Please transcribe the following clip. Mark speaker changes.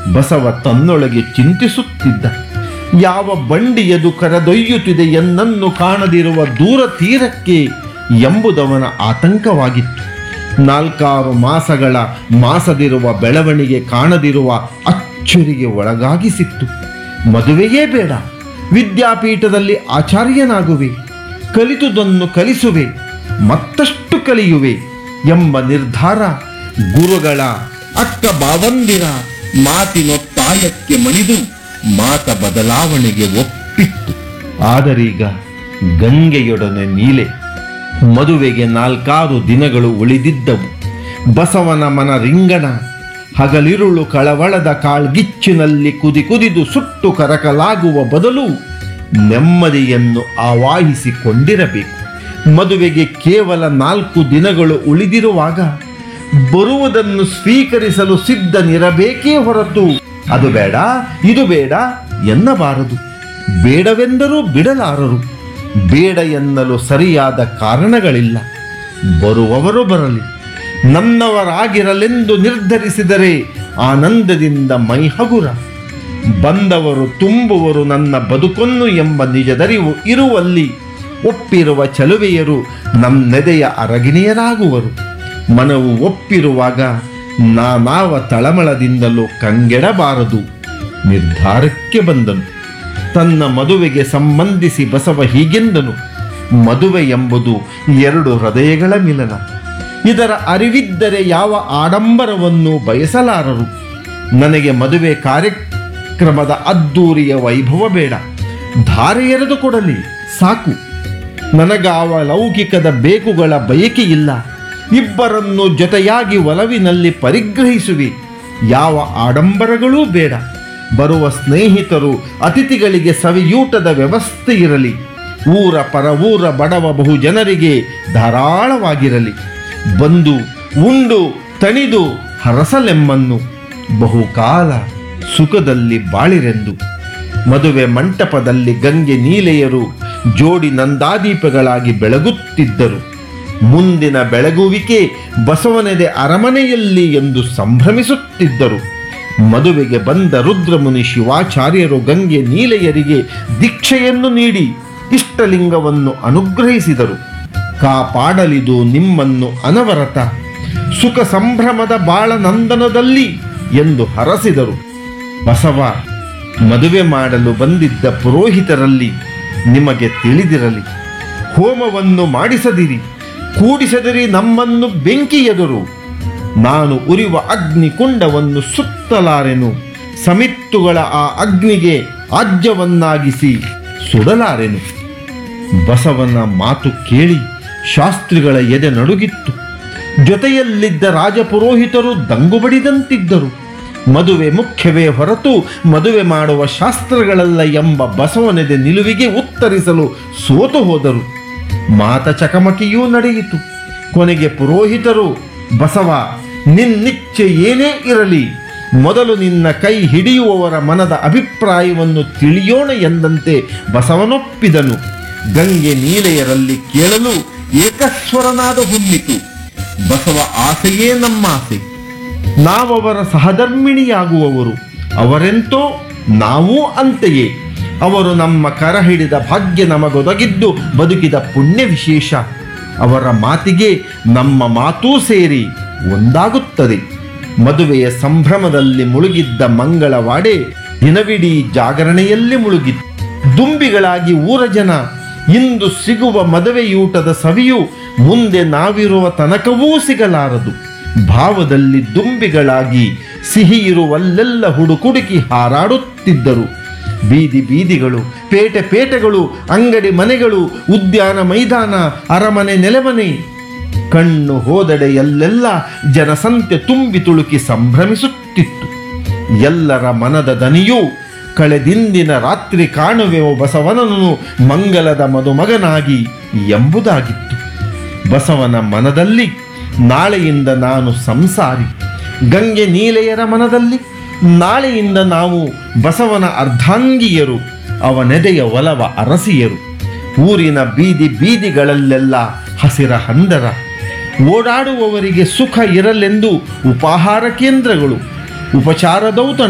Speaker 1: ಬಸವ ತನ್ನೊಳಗೆ ಚಿಂತಿಸುತ್ತಿದ್ದ ಯಾವ ಬಂಡಿಯದು ಕರೆದೊಯ್ಯುತ್ತಿದೆ ಎನ್ನನ್ನು ಕಾಣದಿರುವ ದೂರ ತೀರಕ್ಕೆ ಎಂಬುದವನ ಆತಂಕವಾಗಿತ್ತು ನಾಲ್ಕಾರು ಮಾಸಗಳ ಮಾಸದಿರುವ ಬೆಳವಣಿಗೆ ಕಾಣದಿರುವ ಅಚ್ಚರಿಗೆ ಒಳಗಾಗಿಸಿತ್ತು ಮದುವೆಯೇ ಬೇಡ ವಿದ್ಯಾಪೀಠದಲ್ಲಿ ಆಚಾರ್ಯನಾಗುವೆ ಕಲಿತುದನ್ನು ಕಲಿಸುವೆ ಮತ್ತಷ್ಟು ಕಲಿಯುವೆ ಎಂಬ ನಿರ್ಧಾರ ಗುರುಗಳ ಅಕ್ಕ ಬಾವಂದಿರ ಮಾತಿನೊತ್ತಾಯಕ್ಕೆ ಮಣಿದು ಮಾತ ಬದಲಾವಣೆಗೆ ಒಪ್ಪಿತ್ತು ಆದರೀಗ ಗಂಗೆಯೊಡನೆ ನೀಲೆ ಮದುವೆಗೆ ನಾಲ್ಕಾರು ದಿನಗಳು ಉಳಿದಿದ್ದವು ಬಸವನ ಮನ ರಿಂಗಣ ಹಗಲಿರುಳು ಕಳವಳದ ಕಾಳ್ಗಿಚ್ಚಿನಲ್ಲಿ ಕುದಿ ಕುದಿದು ಸುಟ್ಟು ಕರಕಲಾಗುವ ಬದಲು ನೆಮ್ಮದಿಯನ್ನು ಆವಾಹಿಸಿಕೊಂಡಿರಬೇಕು ಮದುವೆಗೆ ಕೇವಲ ನಾಲ್ಕು ದಿನಗಳು ಉಳಿದಿರುವಾಗ ಬರುವುದನ್ನು ಸ್ವೀಕರಿಸಲು ಸಿದ್ಧನಿರಬೇಕೇ ಹೊರತು ಅದು ಬೇಡ ಇದು ಬೇಡ ಎನ್ನಬಾರದು ಬೇಡವೆಂದರೂ ಬಿಡಲಾರರು ಬೇಡ ಎನ್ನಲು ಸರಿಯಾದ ಕಾರಣಗಳಿಲ್ಲ ಬರುವವರು ಬರಲಿ ನನ್ನವರಾಗಿರಲೆಂದು ನಿರ್ಧರಿಸಿದರೆ ಆನಂದದಿಂದ ಮೈ ಹಗುರ ಬಂದವರು ತುಂಬುವರು ನನ್ನ ಬದುಕನ್ನು ಎಂಬ ನಿಜದರಿವು ಇರುವಲ್ಲಿ ಒಪ್ಪಿರುವ ಚಲುವೆಯರು ನನ್ನೆದೆಯ ಅರಗಿಣಿಯರಾಗುವರು ಮನವು ಒಪ್ಪಿರುವಾಗ ನಾನಾವ ತಳಮಳದಿಂದಲೂ ಕಂಗೆಡಬಾರದು ನಿರ್ಧಾರಕ್ಕೆ ಬಂದನು ತನ್ನ ಮದುವೆಗೆ ಸಂಬಂಧಿಸಿ ಬಸವ ಹೀಗೆಂದನು ಮದುವೆ ಎಂಬುದು ಎರಡು ಹೃದಯಗಳ ಮಿಲನ ಇದರ ಅರಿವಿದ್ದರೆ ಯಾವ ಆಡಂಬರವನ್ನು ಬಯಸಲಾರರು ನನಗೆ ಮದುವೆ ಕಾರ್ಯಕ್ರಮದ ಅದ್ದೂರಿಯ ವೈಭವ ಬೇಡ ಧಾರೆ ಎರೆದು ಕೊಡಲಿ ಸಾಕು ನನಗಾವ ಲೌಕಿಕದ ಬೇಕುಗಳ ಬಯಕೆ ಇಲ್ಲ ಇಬ್ಬರನ್ನು ಜೊತೆಯಾಗಿ ಒಲವಿನಲ್ಲಿ ಪರಿಗ್ರಹಿಸುವಿ ಯಾವ ಆಡಂಬರಗಳೂ ಬೇಡ ಬರುವ ಸ್ನೇಹಿತರು ಅತಿಥಿಗಳಿಗೆ ಸವಿಯೂಟದ ವ್ಯವಸ್ಥೆ ಇರಲಿ ಊರ ಪರ ಊರ ಬಡವ ಬಹು ಜನರಿಗೆ ಧಾರಾಳವಾಗಿರಲಿ ಬಂದು ಉಂಡು ತಣಿದು ಹರಸಲೆಮ್ಮನ್ನು ಬಹುಕಾಲ ಸುಖದಲ್ಲಿ ಬಾಳಿರೆಂದು ಮದುವೆ ಮಂಟಪದಲ್ಲಿ ಗಂಗೆ ನೀಲೆಯರು ಜೋಡಿ ನಂದಾದೀಪಗಳಾಗಿ ಬೆಳಗುತ್ತಿದ್ದರು ಮುಂದಿನ ಬೆಳಗುವಿಕೆ ಬಸವನೆದೆ ಅರಮನೆಯಲ್ಲಿ ಎಂದು ಸಂಭ್ರಮಿಸುತ್ತಿದ್ದರು ಮದುವೆಗೆ ಬಂದ ರುದ್ರಮುನಿ ಶಿವಾಚಾರ್ಯರು ಗಂಗೆ ನೀಲೆಯರಿಗೆ ದೀಕ್ಷೆಯನ್ನು ನೀಡಿ ಇಷ್ಟಲಿಂಗವನ್ನು ಅನುಗ್ರಹಿಸಿದರು ಕಾಪಾಡಲಿದು ನಿಮ್ಮನ್ನು ಅನವರತ ಸುಖ ಸಂಭ್ರಮದ ಬಾಳನಂದನದಲ್ಲಿ ಎಂದು ಹರಸಿದರು ಬಸವ ಮದುವೆ ಮಾಡಲು ಬಂದಿದ್ದ ಪುರೋಹಿತರಲ್ಲಿ ನಿಮಗೆ ತಿಳಿದಿರಲಿ ಹೋಮವನ್ನು ಮಾಡಿಸದಿರಿ ಕೂಡಿಸದಿರಿ ನಮ್ಮನ್ನು ಬೆಂಕಿ ಎದುರು ನಾನು ಉರಿವ ಅಗ್ನಿ ಕುಂಡವನ್ನು ಸುತ್ತಲಾರೆನು ಸಮಿತ್ತುಗಳ ಆ ಅಗ್ನಿಗೆ ಆಜ್ಯವನ್ನಾಗಿಸಿ ಸುಡಲಾರೆನು ಬಸವನ ಮಾತು ಕೇಳಿ ಶಾಸ್ತ್ರಿಗಳ ಎದೆ ನಡುಗಿತ್ತು ಜೊತೆಯಲ್ಲಿದ್ದ ರಾಜಪುರೋಹಿತರು ದಂಗು ಬಡಿದಂತಿದ್ದರು ಮದುವೆ ಮುಖ್ಯವೇ ಹೊರತು ಮದುವೆ ಮಾಡುವ ಶಾಸ್ತ್ರಗಳಲ್ಲ ಎಂಬ ಬಸವನೆದೆ ನಿಲುವಿಗೆ ಉತ್ತರಿಸಲು ಸೋತು ಹೋದರು ಮಾತ ಚಕಮಕಿಯೂ ನಡೆಯಿತು ಕೊನೆಗೆ ಪುರೋಹಿತರು ಬಸವ ನಿನ್ನಿಚ್ಛೆ ಏನೇ ಇರಲಿ ಮೊದಲು ನಿನ್ನ ಕೈ ಹಿಡಿಯುವವರ ಮನದ ಅಭಿಪ್ರಾಯವನ್ನು ತಿಳಿಯೋಣ ಎಂದಂತೆ ಬಸವನೊಪ್ಪಿದನು ಗಂಗೆ ನೀಲೆಯರಲ್ಲಿ ಕೇಳಲು ಏಕಸ್ವರನಾದ ಹೊಮ್ಮಿತು ಬಸವ ಆಸೆಯೇ ನಮ್ಮ ಆಸೆ ನಾವವರ ಸಹಧರ್ಮಿಣಿಯಾಗುವವರು ಅವರೆಂತೋ ನಾವೂ ಅಂತೆಯೇ ಅವರು ನಮ್ಮ ಕರ ಹಿಡಿದ ಭಾಗ್ಯ ನಮಗೊದಗಿದ್ದು ಬದುಕಿದ ಪುಣ್ಯ ವಿಶೇಷ ಅವರ ಮಾತಿಗೆ ನಮ್ಮ ಮಾತೂ ಸೇರಿ ಒಂದಾಗುತ್ತದೆ ಮದುವೆಯ ಸಂಭ್ರಮದಲ್ಲಿ ಮುಳುಗಿದ್ದ ಮಂಗಳವಾಡೆ ದಿನವಿಡೀ ಜಾಗರಣೆಯಲ್ಲಿ ಮುಳುಗಿತ್ತು ದುಂಬಿಗಳಾಗಿ ಊರ ಜನ ಇಂದು ಸಿಗುವ ಮದುವೆಯೂಟದ ಸವಿಯು ಮುಂದೆ ನಾವಿರುವ ತನಕವೂ ಸಿಗಲಾರದು ಭಾವದಲ್ಲಿ ದುಂಬಿಗಳಾಗಿ ಸಿಹಿ ಇರುವಲ್ಲೆಲ್ಲ ಹುಡುಕುಡುಕಿ ಹಾರಾಡುತ್ತಿದ್ದರು ಬೀದಿ ಬೀದಿಗಳು ಪೇಟೆ ಪೇಟೆಗಳು ಅಂಗಡಿ ಮನೆಗಳು ಉದ್ಯಾನ ಮೈದಾನ ಅರಮನೆ ನೆಲೆಮನೆ ಕಣ್ಣು ಹೋದೆಡೆ ಎಲ್ಲೆಲ್ಲ ಜನಸಂತೆ ತುಂಬಿ ತುಳುಕಿ ಸಂಭ್ರಮಿಸುತ್ತಿತ್ತು ಎಲ್ಲರ ಮನದ ದನಿಯೂ ಕಳೆದಿಂದಿನ ರಾತ್ರಿ ಕಾಣುವೆವು ಬಸವನನು ಮಂಗಲದ ಮದುಮಗನಾಗಿ ಎಂಬುದಾಗಿತ್ತು ಬಸವನ ಮನದಲ್ಲಿ ನಾಳೆಯಿಂದ ನಾನು ಸಂಸಾರಿ ಗಂಗೆ ನೀಲೆಯರ ಮನದಲ್ಲಿ ನಾಳೆಯಿಂದ ನಾವು ಬಸವನ ಅರ್ಧಾಂಗಿಯರು ಅವನೆದೆಯ ಒಲವ ಅರಸಿಯರು ಊರಿನ ಬೀದಿ ಬೀದಿಗಳಲ್ಲೆಲ್ಲ ಹಸಿರ ಹಂದರ ಓಡಾಡುವವರಿಗೆ ಸುಖ ಇರಲೆಂದು ಉಪಾಹಾರ ಕೇಂದ್ರಗಳು ಉಪಚಾರದೌತಣ